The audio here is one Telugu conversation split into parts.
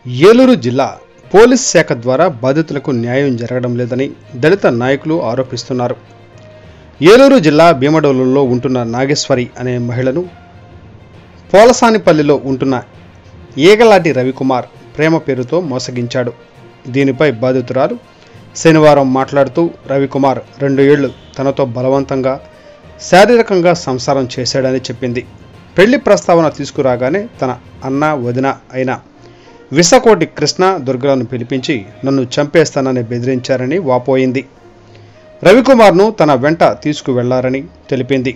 ఏలూరు జిల్లా పోలీస్ శాఖ ద్వారా బాధితులకు న్యాయం జరగడం లేదని దళిత నాయకులు ఆరోపిస్తున్నారు ఏలూరు జిల్లా భీమడోలులో ఉంటున్న నాగేశ్వరి అనే మహిళను పోలసానిపల్లిలో ఉంటున్న ఈగలాటి రవికుమార్ ప్రేమ పేరుతో మోసగించాడు దీనిపై బాధితురాలు శనివారం మాట్లాడుతూ రవికుమార్ రెండు ఏళ్లు తనతో బలవంతంగా శారీరకంగా సంసారం చేశాడని చెప్పింది పెళ్లి ప్రస్తావన తీసుకురాగానే తన అన్న వదిన అయిన విసకోటి కృష్ణ దుర్గలను పిలిపించి నన్ను చంపేస్తానని బెదిరించారని వాపోయింది రవికుమార్ను తన వెంట తీసుకువెళ్లారని తెలిపింది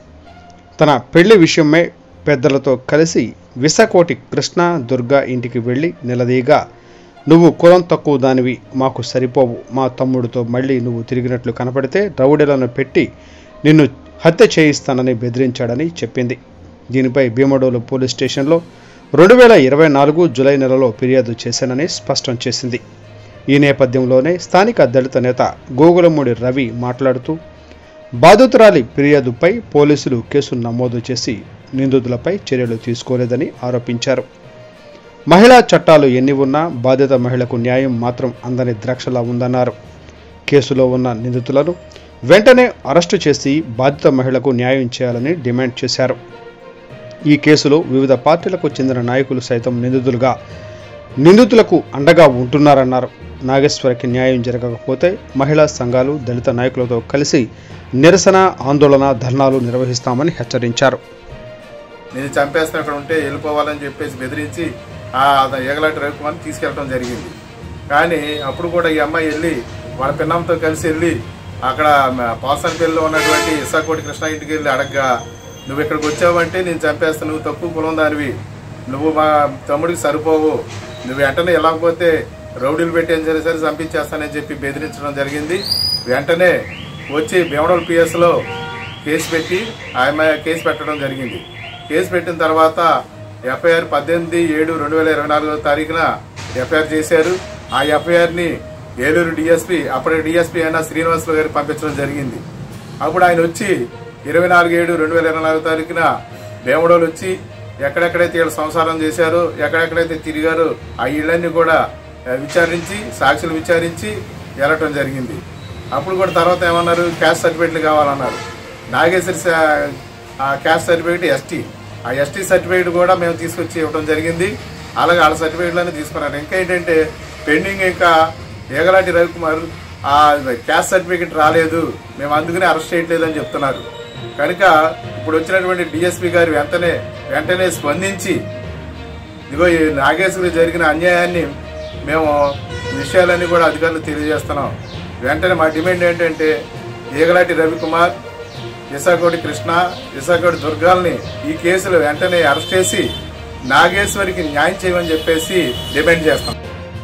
తన పెళ్లి విషయమే పెద్దలతో కలిసి విసకోటి కృష్ణ దుర్గా ఇంటికి వెళ్ళి నిలదీగా నువ్వు కులం తక్కువ దానివి మాకు సరిపోవు మా తమ్ముడితో మళ్ళీ నువ్వు తిరిగినట్లు కనపడితే రౌడీలను పెట్టి నిన్ను హత్య చేయిస్తానని బెదిరించాడని చెప్పింది దీనిపై భీమడోలు పోలీస్ స్టేషన్లో రెండు వేల ఇరవై నాలుగు జులై నెలలో ఫిర్యాదు చేశానని స్పష్టం చేసింది ఈ నేపథ్యంలోనే స్థానిక దళిత నేత గోగులమూడి రవి మాట్లాడుతూ బాధితురాలి ఫిర్యాదుపై పోలీసులు కేసు నమోదు చేసి నిందితులపై చర్యలు తీసుకోలేదని ఆరోపించారు మహిళా చట్టాలు ఎన్ని ఉన్నా బాధిత మహిళకు న్యాయం మాత్రం అందని ద్రాక్షలా ఉందన్నారు కేసులో ఉన్న నిందితులను వెంటనే అరెస్టు చేసి బాధిత మహిళకు న్యాయం చేయాలని డిమాండ్ చేశారు ఈ కేసులో వివిధ పార్టీలకు చెందిన నాయకులు సైతం నిందితులుగా నిందితులకు అండగా ఉంటున్నారన్నారు నాగేశ్వరికి న్యాయం జరగకపోతే మహిళా సంఘాలు దళిత నాయకులతో కలిసి నిరసన ఆందోళన ధర్నాలు నిర్వహిస్తామని హెచ్చరించారు నేను చంపేస్తాను అక్కడ ఉంటే వెళ్ళిపోవాలని చెప్పేసి బెదిరించి ఆ ఎగలాంటి రవికుమార్ని తీసుకెళ్ళడం జరిగింది కానీ అప్పుడు కూడా ఈ అమ్మాయి వెళ్ళి వాళ్ళ పిన్నంతో కలిసి వెళ్ళి అక్కడ పాసనపల్లిలో ఉన్నటువంటి ఇసాకోటి కృష్ణ ఇంటికి వెళ్ళి అడగ్గా నువ్వు ఇక్కడికి వచ్చావంటే నేను చంపేస్తాను నువ్వు తక్కువ కులం దానివి నువ్వు మా తమ్ముడికి సరిపోవు నువ్వు వెంటనే వెళ్ళకపోతే రౌడీలు పెట్టి ఏం సరే సరే చంపించేస్తానని చెప్పి బెదిరించడం జరిగింది వెంటనే వచ్చి భీమడోల్ పిఎస్లో కేసు పెట్టి ఆమె కేసు పెట్టడం జరిగింది కేసు పెట్టిన తర్వాత ఎఫ్ఐఆర్ పద్దెనిమిది ఏడు రెండు వేల ఇరవై నాలుగో తారీఖున ఎఫ్ఐఆర్ చేశారు ఆ ఎఫ్ఐఆర్ని ఏలూరు డిఎస్పీ అప్పటి డిఎస్పీ అయిన శ్రీనివాసులు గారికి పంపించడం జరిగింది అప్పుడు ఆయన వచ్చి ఇరవై నాలుగు ఏడు రెండు వేల ఇరవై నాలుగో తారీఖున భీమడోలు వచ్చి ఎక్కడెక్కడైతే వీళ్ళు సంసారం చేశారో ఎక్కడెక్కడైతే తిరిగారో ఆ ఇళ్ళన్నీ కూడా ఆ, విచారించి సాక్షులు విచారించి వెళ్ళటం జరిగింది అప్పుడు కూడా తర్వాత ఏమన్నారు క్యాస్ట్ సర్టిఫికేట్లు కావాలన్నారు నాగేశ్వరి సా- ఆ క్యాస్ట్ సర్టిఫికేట్ ఎస్టీ ఆ ఎస్టీ సర్టిఫికేట్ కూడా మేము తీసుకొచ్చి ఇవ్వడం జరిగింది అలాగే వాళ్ళ సర్టిఫికేట్లన్నీ తీసుకున్నారు ఇంకా ఏంటంటే పెండింగ్ ఇంకా ఏగలాంటి రవికుమార్ ఆ క్యాస్ట్ సర్టిఫికేట్ రాలేదు మేము అందుకనే అరెస్ట్ చేయట్లేదని చెప్తున్నారు కనుక ఇప్పుడు వచ్చినటువంటి డిఎస్పీ గారు వెంటనే వెంటనే స్పందించి ఇదిగో ఈ నాగేశ్వరి జరిగిన అన్యాయాన్ని మేము ఈ విషయాలన్నీ కూడా అధికారులు తెలియజేస్తున్నాం వెంటనే మా డిమాండ్ ఏంటంటే ఈగలాటి రవికుమార్ ఇసాకోటి కృష్ణ ఇసాకోటి దుర్గాల్ని ఈ కేసులో వెంటనే అరెస్ట్ చేసి నాగేశ్వరికి న్యాయం చేయమని చెప్పేసి డిమాండ్ చేస్తాం